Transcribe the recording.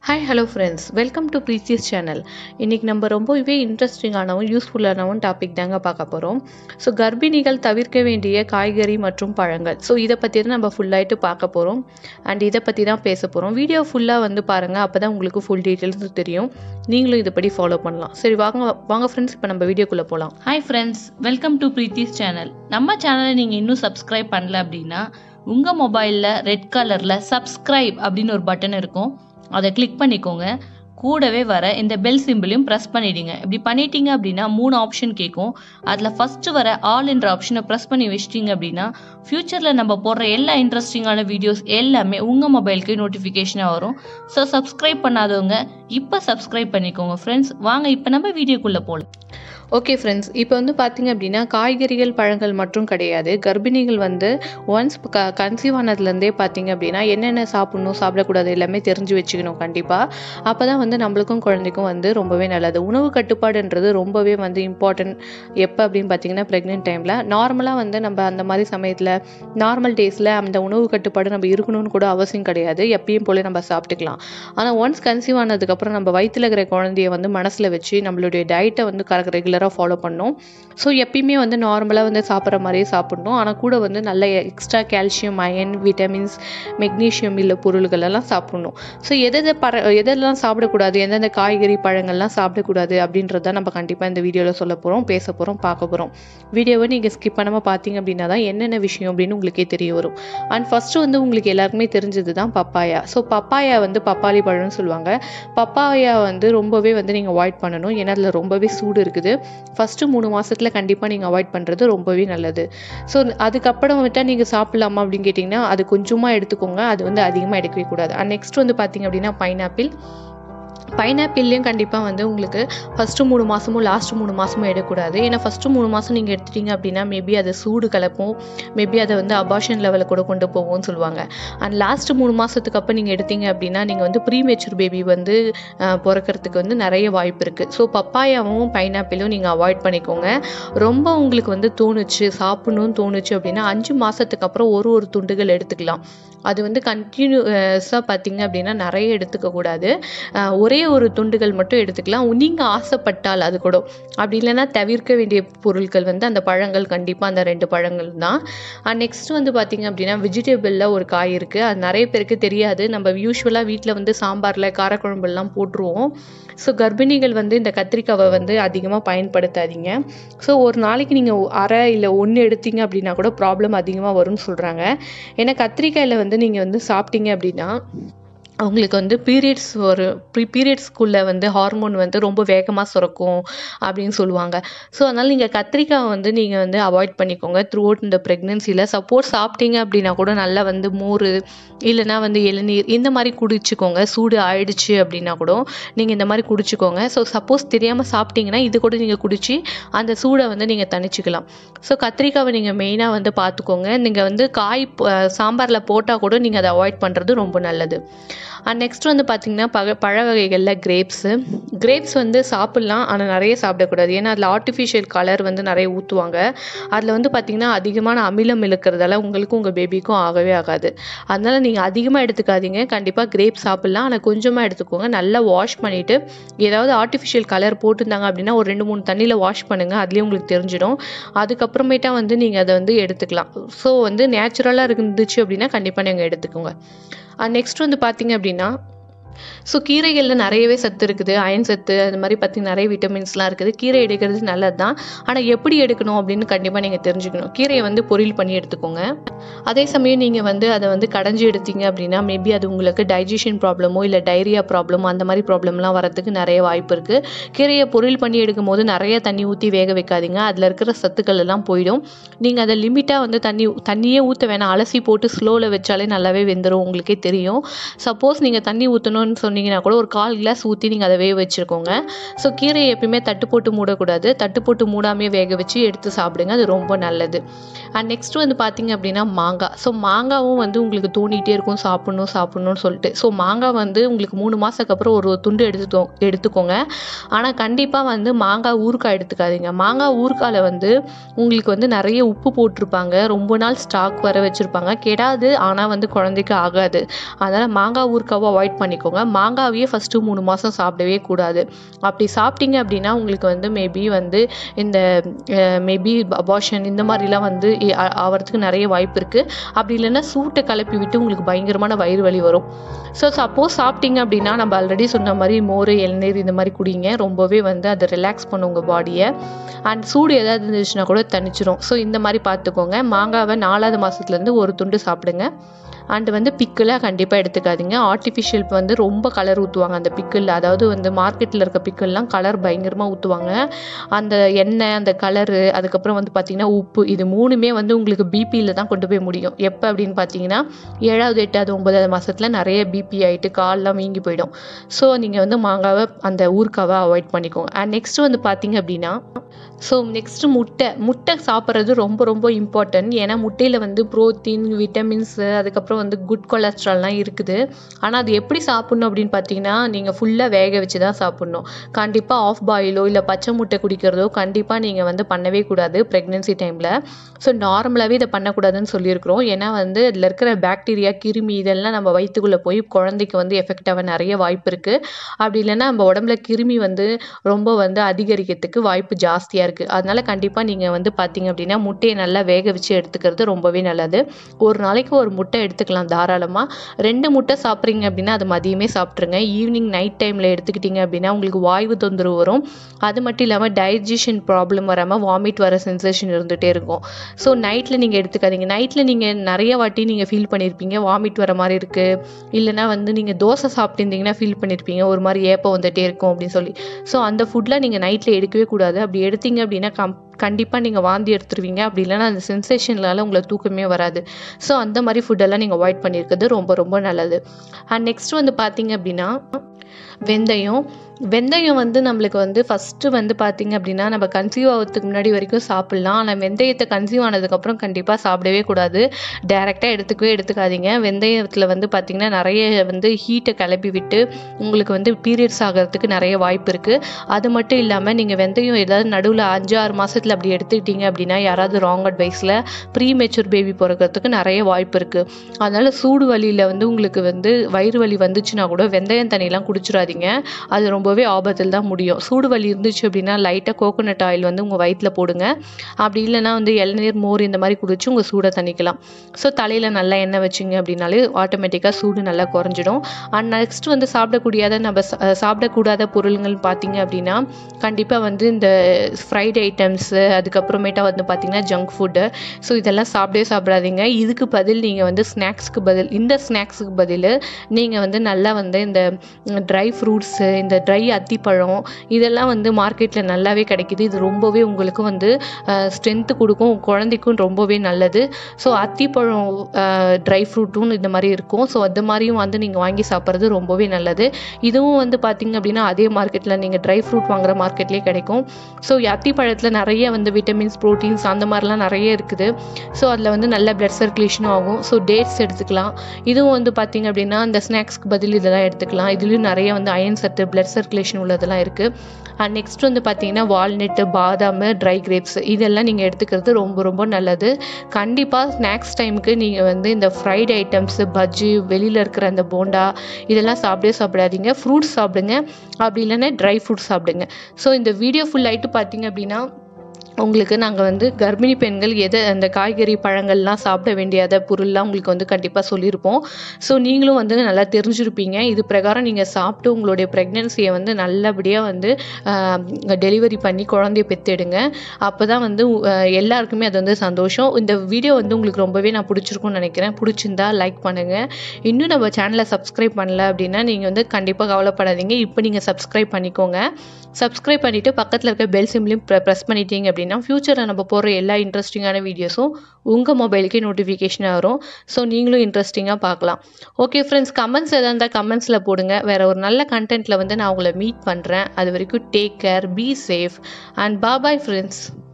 hi hello friends welcome to precious channel இன்றைக்கி நம்ம ரொம்பவே இன்ட்ரெஸ்டிங்கானவும் யூஸ்ஃபுல்லானவும் டாபிக் தாங்க பார்க்க போகிறோம் ஸோ கர்ப்பிணிகள் தவிர்க்க வேண்டிய காய்கறி மற்றும் பழங்கள் ஸோ இதை பற்றி தான் நம்ம ஃபுல்லாயிட்டு பார்க்க போகிறோம் அண்ட் இதை பற்றி தான் பேச போகிறோம் வீடியோ ஃபுல்லாக வந்து பாருங்கள் அப்போ தான் உங்களுக்கு ஃபுல் டீட்டெயில்ஸ் தெரியும் நீங்களும் இதுபடி ஃபாலோ பண்ணலாம் சரி வாங்க வாங்க ஃப்ரெண்ட்ஸ் இப்போ நம்ம வீடியோக்குள்ளே போகலாம் hi friends welcome to Preethi's channel நம்ம சேனலை நீங்கள் இன்னும் சப்ஸ்கிரைப் பண்ணல அப்படின்னா உங்கள் மொபைலில் ரெட் கலரில் சப்ஸ்கிரைப் அப்படின்னு ஒரு பட்டன் இருக்கும் அதை கிளிக் பண்ணிக்கோங்க கூடவே வர இந்த பெல் சிம்பிளையும் ப்ரெஸ் பண்ணிடுங்க இப்படி பண்ணிட்டீங்க அப்படின்னா மூணு ஆப்ஷன் கேட்கும் அதில் ஃபஸ்ட்டு வர ஆல் என்ற ஆப்ஷனை ப்ரெஸ் பண்ணி வச்சிட்டிங்க அப்படின்னா ஃப்யூச்சரில் நம்ம போடுற எல்லா இன்ட்ரெஸ்டிங்கான வீடியோஸ் எல்லாமே உங்கள் மொபைலுக்கு நோட்டிஃபிகேஷனாக வரும் ஸோ சப்ஸ்கிரைப் பண்ணாதவங்க இப்போ சப்ஸ்கிரைப் பண்ணிக்கோங்க ஃப்ரெண்ட்ஸ் வாங்க இப்போ நம்ம வீடியோக்குள்ளே போகலாம் ஓகே ஃப்ரெண்ட்ஸ் இப்போ வந்து பார்த்தீங்க அப்படின்னா காய்கறிகள் பழங்கள் மட்டும் கிடையாது கர்ப்பிணிகள் வந்து ஒன்ஸ் க கன்சீவ் ஆனதுலேருந்தே பார்த்தீங்க அப்படின்னா என்னென்ன சாப்பிடணும் சாப்பிடக்கூடாது எல்லாமே தெரிஞ்சு வச்சுக்கணும் கண்டிப்பாக அப்போ தான் வந்து நம்மளுக்கும் குழந்தைக்கும் வந்து ரொம்பவே நல்லது உணவு கட்டுப்பாடுன்றது ரொம்பவே வந்து இம்பார்ட்டன்ட் எப்போ அப்படின்னு பார்த்தீங்கன்னா ப்ரெக்னென்ட் டைமில் நார்மலாக வந்து நம்ம அந்த மாதிரி சமயத்தில் நார்மல் டேஸில் அந்த உணவு கட்டுப்பாடு நம்ம இருக்கணும்னு கூட அவசியம் கிடையாது எப்பயும் போல நம்ம சாப்பிட்டுக்கலாம் ஆனால் ஒன்ஸ் கன்சீவ் ஆனதுக்கப்புறம் நம்ம வயிற்றில் இருக்கிற குழந்தைய வந்து மனசில் வச்சு நம்மளுடைய டயட்டை வந்து கரெக்ட் ரெகுலராக ஃபாலோ பண்ணணும் ஸோ எப்பயுமே வந்து நார்மலாக வந்து சாப்பிட்ற மாதிரியே சாப்பிடணும் ஆனால் கூட வந்து நல்ல extra calcium iron vitamins magnesium இல்லை பொருள்கள் எல்லாம் சாப்பிடணும் ஸோ எதை பற எதெல்லாம் சாப்பிடக்கூடாது எந்தெந்த காய்கறி பழங்கள்லாம் சாப்பிடக்கூடாது அப்படின்றத நம்ம கண்டிப்பாக இந்த வீடியோவில் சொல்ல போகிறோம் பேச போகிறோம் பார்க்க போகிறோம் வீடியோவை நீங்கள் ஸ்கிப் பண்ணாமல் பார்த்தீங்க அப்படின்னா தான் என்னென்ன விஷயம் அப்படின்னு உங்களுக்கே தெரிய வரும் அண்ட் ஃபஸ்ட்டு வந்து உங்களுக்கு எல்லாருக்குமே தெரிஞ்சது தான் பப்பாயா ஸோ பப்பாயா வந்து பப்பாளி பழம்னு சொல்லுவாங்க பப்பாயா வந்து ரொம்பவே வந்து நீங்கள் அவாய்ட் பண்ணணும் ஏன்னா அதில் ரொம்பவே சூடு இருக்குது ஃபஸ்ட்டு மூணு மாதத்தில் கண்டிப்பாக நீங்கள் அவாய்ட் பண்ணுறது ரொம்பவே நல்லது ஸோ அதுக்கப்புறம் விட்டால் நீங்கள் சாப்பிட்லாமா அப்படின்னு கேட்டிங்கன்னா அது கொஞ்சமாக எடுத்துக்கோங்க அது வந்து அதிகமாக எடுக்கவே கூடாது அண்ட் நெக்ஸ்ட் வந்து பார்த்தீங்க அப்படின்னா பைனாப்பிள் பைனாப்பிள்லேயும் கண்டிப்பாக வந்து உங்களுக்கு ஃபஸ்ட்டு மூணு மாதமும் லாஸ்ட் மூணு மாதமும் எடுக்கக்கூடாது ஏன்னா ஃபஸ்ட்டு மூணு மாதம் நீங்கள் எடுத்துட்டீங்க அப்படின்னா மேபி அதை சூடு கலப்போம் மேபி அதை வந்து அபார்ஷன் லெவலில் கூட கொண்டு போவோம்னு சொல்லுவாங்க அண்ட் லாஸ்ட் மூணு மாதத்துக்கு அப்புறம் நீங்கள் எடுத்தீங்க அப்படின்னா நீங்கள் வந்து ப்ரீமெச்சூர் பேபி வந்து பிறக்கிறதுக்கு வந்து நிறைய வாய்ப்பு இருக்குது ஸோ பப்பாயாவும் பைனாப்பிளும் நீங்கள் அவாய்ட் பண்ணிக்கோங்க ரொம்ப உங்களுக்கு வந்து தோணுச்சு சாப்பிடணும்னு தோணுச்சு அப்படின்னா அஞ்சு மாதத்துக்கு அப்புறம் ஒரு ஒரு துண்டுகள் எடுத்துக்கலாம் அது வந்து கண்டினியூஸாக பார்த்தீங்க அப்படின்னா நிறைய எடுத்துக்க கூடாது ஒரே ஒரு துண்டுகள் மட்டும் எடுத்துக்கலாம் நீங்கள் ஆசைப்பட்டால் அது கூட அப்படி இல்லைன்னா தவிர்க்க வேண்டிய பொருட்கள் வந்து அந்த பழங்கள் கண்டிப்பாக அந்த ரெண்டு பழங்கள் தான் நெக்ஸ்ட் வந்து பார்த்தீங்க அப்படின்னா வெஜிடபிளில் ஒரு காய் இருக்குது அது நிறைய பேருக்கு தெரியாது நம்ம யூஸ்வலாக வீட்டில் வந்து சாம்பாரில் காரக்குழம்புலாம் போட்டுருவோம் ஸோ கர்ப்பிணிகள் வந்து இந்த கத்திரிக்காவை வந்து அதிகமாக பயன்படுத்தாதீங்க ஸோ ஒரு நாளைக்கு நீங்கள் அரை இல்லை ஒன்று எடுத்தீங்க அப்படின்னா கூட ப்ராப்ளம் அதிகமாக வரும்னு சொல்கிறாங்க ஏன்னா கத்திரிக்காயில் வந்து நீங்கள் வந்து சாப்பிட்டீங்க அப்படின்னா அவங்களுக்கு வந்து பீரியட்ஸ் ஒரு ப்ரீ பீரியட்ஸ்க்குள்ளே வந்து ஹார்மோன் வந்து ரொம்ப வேகமாக சுரக்கும் அப்படின்னு சொல்லுவாங்க ஸோ அதனால் நீங்கள் கத்திரிக்காய் வந்து நீங்கள் வந்து அவாய்ட் பண்ணிக்கோங்க த்ரூ அவுட் இந்த ப்ரெக்னென்சியில் சப்போஸ் சாப்பிட்டீங்க அப்படின்னா கூட நல்லா வந்து மோர் இல்லைனா வந்து இளநீர் இந்த மாதிரி குடிச்சிக்கோங்க சூடு ஆயிடுச்சு அப்படின்னா கூட நீங்கள் இந்த மாதிரி குடிச்சிக்கோங்க ஸோ சப்போஸ் தெரியாமல் சாப்பிட்டீங்கன்னா இது கூட நீங்கள் குடிச்சு அந்த சூடை வந்து நீங்கள் தணிச்சிக்கலாம் ஸோ கத்திரிக்காவை நீங்கள் மெயினாக வந்து பார்த்துக்கோங்க நீங்கள் வந்து காய் சாம்பாரில் போட்டால் கூட நீங்கள் அதை அவாய்ட் பண்ணுறது ரொம்ப நல்லது அண்ட் நெக்ஸ்ட் வந்து பார்த்திங்கன்னா பழ பழ வகைகளில் கிரேப்ஸு கிரேப்ஸ் வந்து சாப்பிட்லாம் ஆனால் நிறைய சாப்பிடக்கூடாது ஏன்னா அதில் ஆர்டிஃபிஷியல் கலர் வந்து நிறைய ஊற்றுவாங்க அதில் வந்து பார்த்திங்கன்னா அதிகமான அமிலம் இழுக்கிறதால உங்களுக்கும் உங்கள் பேபிக்கும் ஆகவே ஆகாது அதனால் நீங்கள் அதிகமாக எடுத்துக்காதீங்க கண்டிப்பாக கிரேப் சாப்பிட்லாம் ஆனால் கொஞ்சமாக எடுத்துக்கோங்க நல்லா வாஷ் பண்ணிவிட்டு ஏதாவது ஆர்டிஃபிஷியல் கலர் போட்டிருந்தாங்க அப்படின்னா ஒரு ரெண்டு மூணு தண்ணியில் வாஷ் பண்ணுங்கள் அதுலேயே உங்களுக்கு தெரிஞ்சிடும் அதுக்கப்புறமேட்டா வந்து நீங்கள் அதை வந்து எடுத்துக்கலாம் ஸோ வந்து நேச்சுரலாக இருந்துச்சு அப்படின்னா கண்டிப்பாக நீங்கள் எடுத்துக்கோங்க நெக்ஸ்ட் வந்து பார்த்தீங்க அப்படின்னா ஸோ கீரைகளில் நிறையவே சத்து இருக்குது அயன் சத்து அது மாதிரி பார்த்திங்கன்னா நிறைய விட்டமின்ஸ்லாம் இருக்குது கீரை எடுக்கிறது நல்லது தான் ஆனால் எப்படி எடுக்கணும் அப்படின்னு கண்டிப்பாக நீங்கள் தெரிஞ்சுக்கணும் கீரையை வந்து பொரியல் பண்ணி எடுத்துக்கோங்க அதே சமயம் நீங்கள் வந்து அதை வந்து கடைஞ்சி எடுத்தீங்க அப்படின்னா மேபி அது உங்களுக்கு டைஜஷன் ப்ராப்ளமோ இல்லை டைரியா ப்ராப்ளமோ அந்த மாதிரி ப்ராப்ளம்லாம் வரதுக்கு நிறைய வாய்ப்பு இருக்குது கீரையை பொரியல் பண்ணி எடுக்கும் போது நிறைய தண்ணி ஊற்றி வேக வைக்காதீங்க அதில் இருக்கிற சத்துக்கள் எல்லாம் போயிடும் நீங்கள் அதை லிமிட்டாக வந்து தண்ணி தண்ணியே ஊற்ற வேணாம் அலசி போட்டு ஸ்லோவில் வச்சாலே நல்லாவே வெந்துடும் உங்களுக்கே தெரியும் சப்போஸ் நீங்கள் தண்ணி ஊற்றணும்னு சொன்னீங்கன்னா கூட ஒரு கால் கிளாஸ் ஊற்றி நீங்கள் அதை வேக வச்சுருக்கோங்க ஸோ கீரையை எப்பயுமே தட்டு போட்டு மூடக்கூடாது தட்டு போட்டு மூடாமே வேக வச்சு எடுத்து சாப்பிடுங்க அது ரொம்ப நல்லது அண்ட் நெக்ஸ்ட் வந்து பார்த்தீங்க அப்படின்னா மாங்காய் ஸோ மாங்காவும் வந்து உங்களுக்கு தோண்டிகிட்டே இருக்கும் சாப்பிட்ணும் சாப்பிட்ணும்னு சொல்லிட்டு ஸோ மாங்காய் வந்து உங்களுக்கு மூணு மாதத்துக்கு அப்புறம் ஒரு துண்டு எடுத்து எடுத்துக்கோங்க ஆனால் கண்டிப்பாக வந்து மாங்காய் ஊறுக்காய் எடுத்துக்காதீங்க மாங்காய் ஊறுக்காயில் வந்து உங்களுக்கு வந்து நிறைய உப்பு போட்டிருப்பாங்க ரொம்ப நாள் ஸ்டாக் வர வச்சுருப்பாங்க கெடாது ஆனால் வந்து குழந்தைக்கு ஆகாது அதனால் மாங்காய் ஊறுக்காவை அவாய்ட் பண்ணிக்கோங்க பார்த்துக்கோங்க மாங்காவையே ஃபஸ்ட்டு மூணு மாதம் சாப்பிடவே கூடாது அப்படி சாப்பிட்டீங்க அப்படின்னா உங்களுக்கு வந்து மேபி வந்து இந்த மேபி அபார்ஷன் இந்த மாதிரிலாம் வந்து இ- ஆ- ஆவறதுக்கு நிறைய வாய்ப்பு இருக்குது அப்படி இல்லைன்னா சூட்டை கிளப்பி விட்டு உங்களுக்கு பயங்கரமான வயிறு வலி வரும் ஸோ சப்போஸ் சாப்பிட்டீங்க அப்படின்னா நம்ம ஆல்ரெடி சொன்ன மாதிரி மோர் இளநீர் இந்த மாதிரி குடிங்க ரொம்பவே வந்து அதை ரிலாக்ஸ் பண்ணும் உங்கள் பாடியை அண்ட் சூடு ஏதாவது இருந்துச்சுன்னா கூட தணிச்சிரும் ஸோ இந்த மாதிரி பார்த்துக்கோங்க மாங்காவை நாலாவது மாதத்துலேருந்து ஒரு துண்டு சாப்பிடுங்க அண்ட் வந்து பிக்கில் கண்டிப்பாக எடுத்துக்காதீங்க ஆர்டிஃபிஷியல் வந்து ரொம்ப கலர் ஊற்றுவாங்க அந்த பிக்கில் அதாவது வந்து மார்க்கெட்டில் இருக்க பிக்கில்லாம் கலர் பயங்கரமாக ஊற்றுவாங்க அந்த எண்ணெய் அந்த கலரு அதுக்கப்புறம் வந்து பார்த்திங்கன்னா உப்பு இது மூணுமே வந்து உங்களுக்கு பிபியில் தான் கொண்டு போய் முடியும் எப்போ அப்படின்னு பார்த்தீங்கன்னா ஏழாவது எட்டாவது ஒன்பதாவது மாதத்தில் நிறைய பிபி ஆகிட்டு கால்லாம் வீங்கி போயிடும் ஸோ நீங்கள் வந்து மாங்காவை அந்த ஊறுக்காவை அவாய்ட் பண்ணிக்கோங்க அண்ட் நெக்ஸ்ட் வந்து பார்த்தீங்க அப்படின்னா ஸோ நெக்ஸ்ட்டு முட்டை முட்டை சாப்பிட்றது ரொம்ப ரொம்ப இம்பார்ட்டன்ட் ஏன்னா முட்டையில் வந்து ப்ரோட்டீன் விட்டமின்ஸு அதுக்கப்புறம் வந்து குட் கொலஸ்ட்ரால்லாம் இருக்குது ஆனால் அது எப்படி சாப்பிட்ணும் அப்படின்னு பார்த்தீங்கன்னா நீங்கள் ஃபுல்லாக வேக வச்சு தான் சாப்பிட்ணும் கண்டிப்பாக ஆஃப் பாயிலோ இல்லை பச்சை முட்டை குடிக்கிறதோ கண்டிப்பாக நீங்கள் வந்து பண்ணவே கூடாது ப்ரெக்னென்சி டைமில் ஸோ நார்மலாகவே இதை பண்ணக்கூடாதுன்னு சொல்லியிருக்கிறோம் ஏன்னா வந்து இதில் இருக்கிற பாக்டீரியா கிருமி இதெல்லாம் நம்ம வயிற்றுக்குள்ளே போய் குழந்தைக்கு வந்து எஃபெக்ட் ஆக நிறைய வாய்ப்பு இருக்குது அப்படி இல்லைன்னா நம்ம உடம்புல கிருமி வந்து ரொம்ப வந்து அதிகரிக்கிறதுக்கு வாய்ப்பு ஜாஸ்தியாக இருக்குது அதனால கண்டிப்பாக நீங்கள் வந்து பார்த்தீங்க அப்படின்னா முட்டையை நல்லா வேக வச்சு எடுத்துக்கிறது ரொம்பவே நல்லது ஒரு நாளைக்கு ஒரு முட்டை எடுத்துக்கலாம் தாராளமாக ரெண்டு முட்டை சாப்பிட்றீங்க அப்படின்னா அது மதியமே சாப்பிட்ருங்க ஈவினிங் நைட் டைமில் எடுத்துக்கிட்டீங்க அப்படின்னா உங்களுக்கு வாய்வு தொந்தரவு வரும் அது மட்டும் இல்லாமல் டைஜஷன் ப்ராப்ளம் வராமல் வாமிட் வர சென்சேஷன் இருந்துகிட்டே இருக்கும் ஸோ நைட்டில் நீங்கள் எடுத்துக்காதீங்க நைட்டில் நீங்கள் நிறைய வாட்டி நீங்கள் ஃபீல் பண்ணியிருப்பீங்க வாமிட் வர மாதிரி இருக்குது இல்லைனா வந்து நீங்கள் தோசை சாப்பிட்டுருந்தீங்கன்னா ஃபீல் பண்ணியிருப்பீங்க ஒரு மாதிரி ஏப்பம் வந்துட்டே இருக்கும் அப்படின்னு சொல்லி ஸோ அந்த ஃபுட்லாம் நீங்கள் நைட்டில் எடுக்கவே கூடாது அப்படி எடுத்தீங்க அப்படின்னா கம் கண்டிப்பாக நீங்கள் வாந்தி எடுத்துருவீங்க அப்படி இல்லைன்னா அந்த சென்சேஷன்லால உங்களுக்கு தூக்கமே வராது ஸோ அந்த மாதிரி ஃபுட்டெல்லாம் நீங்கள் அவாய்ட் பண்ணியிருக்கிறது ரொம்ப ரொம்ப நல்லது அண்ட் நெக்ஸ்ட் வந்து பார்த்தீங்க அப்படின்னா வெந்தயம் வெந்தயம் வந்து நம்மளுக்கு வந்து ஃபஸ்ட்டு வந்து பார்த்தீங்க அப்படின்னா நம்ம கன்சீவ் ஆகிறதுக்கு முன்னாடி வரைக்கும் சாப்பிட்லாம் ஆனால் வெந்தயத்தை கன்சீவ் ஆனதுக்கப்புறம் கண்டிப்பாக சாப்பிடவே கூடாது டைரெக்டாக எடுத்துக்கவே எடுத்துக்காதீங்க வெந்தயத்தில் வந்து பார்த்திங்கன்னா நிறைய வந்து ஹீட்டை கிளப்பி விட்டு உங்களுக்கு வந்து பீரியட்ஸ் ஆகிறதுக்கு நிறைய வாய்ப்பு இருக்குது அது மட்டும் இல்லாமல் நீங்கள் வெந்தயம் ஏதாவது நடுவில் அஞ்சு ஆறு மாதத்தில் அப்படி எடுத்துக்கிட்டீங்க அப்படின்னா யாராவது ராங் அட்வைஸில் ப்ரீ மெச்சூர் பேபி பிறக்கிறதுக்கு நிறைய வாய்ப்பு இருக்குது அதனால் சூடு வலியில் வந்து உங்களுக்கு வந்து வயிறு வலி வந்துச்சுன்னா கூட வெந்தயம் தண்ணியெலாம் குடிச்சிடாதீங்க அது ரொம்பவே ஆபத்தில் தான் முடியும் சூடு வலி இருந்துச்சு அப்படின்னா லைட்டாக கோகோனட் ஆயில் வந்து உங்கள் வயிற்றில் போடுங்க அப்படி இல்லைன்னா வந்து இளநீர் மோர் இந்த மாதிரி குடிச்சு உங்கள் சூடை தணிக்கலாம் ஸோ தலையில் நல்லா எண்ணெய் வச்சிங்க அப்படின்னாலே ஆட்டோமேட்டிக்காக சூடு நல்லா குறைஞ்சிடும் அண்ட் நெக்ஸ்ட் வந்து சாப்பிடக்கூடியாத நம்ம சா- அஹ் சாப்பிடக்கூடாத பொருள்கள் பார்த்தீங்க அப்படின்னா கண்டிப்பாக வந்து இந்த ஃப்ரைட் ஐட்டம்ஸு அதுக்கப்புறமேட்டா வந்து பார்த்தீங்கன்னா ஜங்க் ஃபுட்டு ஸோ இதெல்லாம் சாப்பிடவே சாப்பிடாதீங்க இதுக்கு பதில் நீங்கள் வந்து ஸ்நாக்ஸ்க்கு பதில் இந்த ஸ்நாக்ஸுக்கு பதில் நீங்கள் வந்து நல்லா வந்து இந்த ட்ரை ஃப்ரூட்ஸு இந்த ட்ரை அத்திப்பழம் இதெல்லாம் வந்து மார்க்கெட்டில் நல்லாவே கிடைக்குது இது ரொம்பவே உங்களுக்கு வந்து ஸ்ட்ரென்த்து கொடுக்கும் குழந்தைக்கும் ரொம்பவே நல்லது ஸோ அத்திப்பழம் ட்ரை ஃப்ரூட்டும் இந்த மாதிரி இருக்கும் ஸோ அது மாதிரியும் வந்து நீங்கள் வாங்கி சாப்பிட்றது ரொம்பவே நல்லது இதுவும் வந்து பார்த்தீங்க அப்படின்னா அதே மார்க்கெட்டில் நீங்கள் ட்ரை ஃப்ரூட் வாங்குற மார்க்கெட்லேயே கிடைக்கும் ஸோ அத்திப்பழத்தில் நிறைய வந்து விட்டமின்ஸ் ப்ரோட்டீன்ஸ் அந்த மாதிரிலாம் நிறைய இருக்குது ஸோ அதில் வந்து நல்ல பிளட் சர்க்குலேஷனும் ஆகும் ஸோ டேட்ஸ் எடுத்துக்கலாம் இதுவும் வந்து பார்த்தீங்க அப்படின்னா இந்த ஸ்நாக்ஸ்க்கு பதில் இதெல்லாம் எடுத்துக்கலாம் இதுலேயும் நிறைய வந்து அயன் சத்து பிளட் சர்க்குலேஷன் உள்ளதெல்லாம் இருக்குது அண்ட் நெக்ஸ்ட் வந்து பார்த்தீங்கன்னா வால்நட்டு பாதாம் ட்ரை கிரேப்ஸ் இதெல்லாம் நீங்கள் எடுத்துக்கிறது ரொம்ப ரொம்ப நல்லது கண்டிப்பாக ஸ்நாக்ஸ் டைமுக்கு நீங்கள் வந்து இந்த ஃப்ரைட் ஐட்டம்ஸ் பஜ்ஜி வெளியில் இருக்கிற அந்த போண்டா இதெல்லாம் சாப்பிடவே சாப்பிடாதீங்க ஃப்ரூட்ஸ் சாப்பிடுங்க அப்படி இல்லைன்னா ட்ரை ஃப்ரூட்ஸ் சாப்பிடுங்க ஸோ இந்த வீடியோ ஃபுல் ஆயிட்டு பார்த்தீங்க அப்படின்னா உங்களுக்கு நாங்கள் வந்து கர்ப்பிணி பெண்கள் எதை அந்த காய்கறி பழங்கள்லாம் சாப்பிட வேண்டியத பொருள்லாம் உங்களுக்கு வந்து கண்டிப்பாக சொல்லியிருப்போம் ஸோ நீங்களும் வந்து நல்லா தெரிஞ்சிருப்பீங்க இது பிரகாரம் நீங்கள் சாப்பிட்டு உங்களுடைய ப்ரெக்னென்சியை வந்து நல்லபடியாக வந்து டெலிவரி பண்ணி குழந்தைய பெற்றெடுங்க அப்போ தான் வந்து ஆஹ் எல்லாருக்குமே அது வந்து சந்தோஷம் இந்த வீடியோ வந்து உங்களுக்கு ரொம்பவே நான் பிடிச்சிருக்கும்னு நினைக்கிறேன் பிடிச்சிருந்தா லைக் பண்ணுங்கள் இன்னும் நம்ம சேனலை சப்ஸ்கிரைப் பண்ணல அப்படின்னா நீங்கள் வந்து கண்டிப்பாக கவலைப்படாதீங்க இப்போ நீங்கள் சப்ஸ்கிரைப் பண்ணிக்கோங்க சப்ஸ்கிரைப் பண்ணிவிட்டு பக்கத்தில் இருக்க பெல் சிம்லையும் ப்ரெஸ் பண்ணிட்டீங்க அப்படின்னா ஃப்யூச்சரில் நம்ம போடுற எல்லா இன்ட்ரெஸ்டிங்கான வீடியோஸும் உங்கள் மொபைலுக்கே நோட்டிஃபிகேஷனாக வரும் ஸோ நீங்களும் இன்ட்ரெஸ்டிங்காக பார்க்கலாம் ஓகே ஃப்ரெண்ட்ஸ் கமெண்ட்ஸ் எதாக இருந்தால் கமெண்ட்ஸில் போடுங்க வேறு ஒரு நல்ல கண்டென்ட்டில் வந்து நான் உங்களை மீட் பண்ணுறேன் அது வரைக்கும் take care be safe and bye bye friends